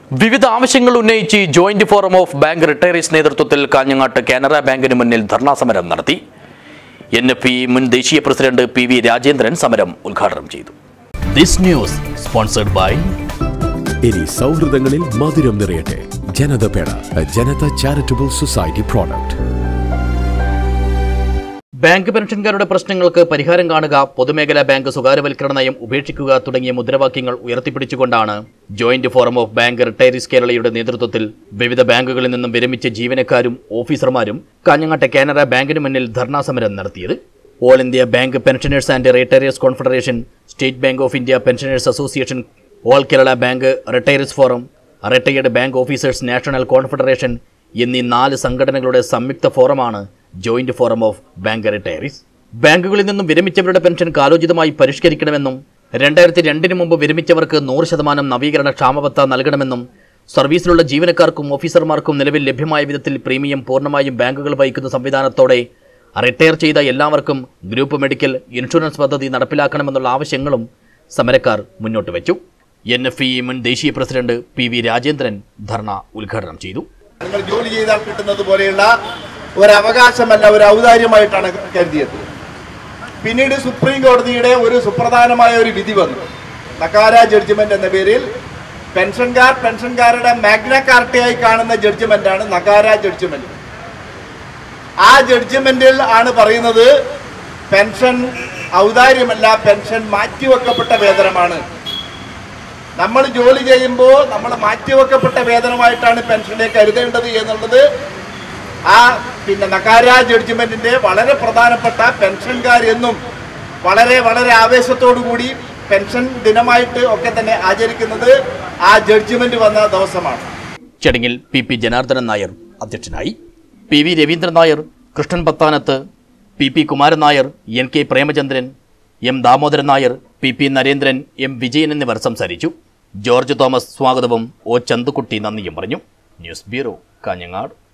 വിവിധ ആവശ്യങ്ങൾ ഉന്നയിച്ച് joint forum of bank retirees നേതൃത്വത്തിൽ കാഞ്ഞങ്ങാട്ട് കാനറ ബാങ്കിന് മുന്നിൽ ധർണാ സമരം നടത്തി എൻ എഫ് ഇ മുൻ ദേശീയ പ്രസിഡന്റ് പി വി രാജേന്ദ്രൻ സമരം ഉദ്ഘാടനം ചെയ്തു ദിസ് ന്യൂസ് സ്പോൺസർഡ് ബൈ ഇനി സൗഹൃദങ്ങളിൽ മധുരം നിറയട്ടെ ജനത പേട Janata charitable society product bank പെൻഷൻകാരുടെ പ്രശ്നങ്ങൾക്ക് പരിഹാരം കാണുക പൊതുമേഖലാ ബാങ്ക് സ്വകാര്യവൽക്കരണ നയം ഉപേക്ഷിക്കുക തുടങ്ങിയ മുദ്രാവാക്യങ്ങൾ ഉയർത്തിപ്പിടിച്ചുകൊണ്ടാണ് joint forum of bank retirees കേരളയുടെ നേതൃത്വത്തിൽ വിവിധ ബാങ്കുകളിൽ നിന്നും വിരമിച്ച ജീവനക്കാരും ഓഫീസർമാരും കാഞ്ഞങ്ങാട്ടെ കാനറ ബാങ്കിന് മുന്നിൽ ധർണാ സമരം നടത്തിയത് all India bank pensioners and retirers confederation state bank of India pensioners association all Kerala bank retirers forum retired bank officers national confederation എന്നീ നാല് സംഘടനകളുടെ സംയുക്ത ഫോറമാണ് joint forum of bank retirees ബാങ്കുകളിൽ നിന്നും വിരമിച്ചവരുടെ പെൻഷൻ കാലോചിതമായി പരിഷ്കരിക്കണമെന്നും രണ്ടായിരത്തി രണ്ടിന് മുമ്പ് വിരമിച്ചവർക്ക് നൂറ് ശതമാനം നവീകരണ ക്ഷാമബത്ത നൽകണമെന്നും സർവീസിലുള്ള ജീവനക്കാർക്കും ഓഫീസർമാർക്കും നിലവിൽ ലഭ്യമായ വിധത്തിൽ പ്രീമിയം പൂർണ്ണമായും ബാങ്കുകൾ വഹിക്കുന്ന സംവിധാനത്തോടെ റിട്ടയർ ചെയ്ത എല്ലാവർക്കും ഗ്രൂപ്പ് മെഡിക്കൽ ഇൻഷുറൻസ് പദ്ധതി നടപ്പിലാക്കണമെന്നുള്ള ആവശ്യങ്ങളും സമരക്കാർ മുന്നോട്ട് വെച്ചു എൻ എഫ് ഇ മുൻ ദേശീയ president P V Rajendran dharna ഉദ്ഘാടനം ചെയ്തു നിങ്ങൾ ജോലി ചെയ്താൽ കിട്ടുന്നത് പോലെയുള്ള ഒരു അവകാശമല്ല ഒരു ഔദാര്യമായിട്ടാണ് കരുതിയത് പിന്നീട് സുപ്രീം കോടതിയുടെ ഒരു സുപ്രധാനമായ ഒരു വിധി വന്നു നക്കാര ജഡ്ജ്മെന്റ് എന്ന പേരിൽ പെൻഷൻകാർ പെൻഷൻകാരുടെ മാഗ്ന കാർട്ടയായി കാണുന്ന ജഡ്ജ്മെന്റാണ് നക്കാര ജഡ്ജ്മെന്റ് ആ ജഡ്ജ്മെന്റിൽ ആണ് പറയുന്നത് പെൻഷൻ ഔദാര്യമല്ല പെൻഷൻ മാറ്റിവെക്കപ്പെട്ട വേതനമാണ് നമ്മൾ ജോലി ചെയ്യുമ്പോൾ നമ്മൾ മാറ്റിവെക്കപ്പെട്ട വേതനമായിട്ടാണ് പെൻഷനെ കരുതേണ്ടത് എന്നുള്ളത് ആ പിന്നെ നക്കാര ജഡ്ജ്മെന്റിന്റെ വളരെ പ്രധാനപ്പെട്ട പെൻഷൻകാർ എന്നും വളരെ വളരെ ആവേശത്തോടു കൂടി പെൻഷൻ ദിനമായിട്ട് ഒക്കെ തന്നെ ആചരിക്കുന്നത് ആ ജഡ്ജ്മെന്റ് വന്ന ദിവസമാണ് ചടങ്ങിൽ പി പി ജനാർദ്ദനൻ നായർ അധ്യക്ഷനായി P V Raveendran Nair Krishnan Pathanath P P Kumaran Nair N K Premachandran M Damodaran Nair P P Narendran M Vijayan എന്നിവർ സംസാരിച്ചു ജോർജ് തോമസ് സ്വാഗതവും ഒ ചന്തുക്കുട്ടി നന്ദിയും പറഞ്ഞു ന്യൂസ് ബ്യൂറോ കാഞ്ഞങ്ങാട്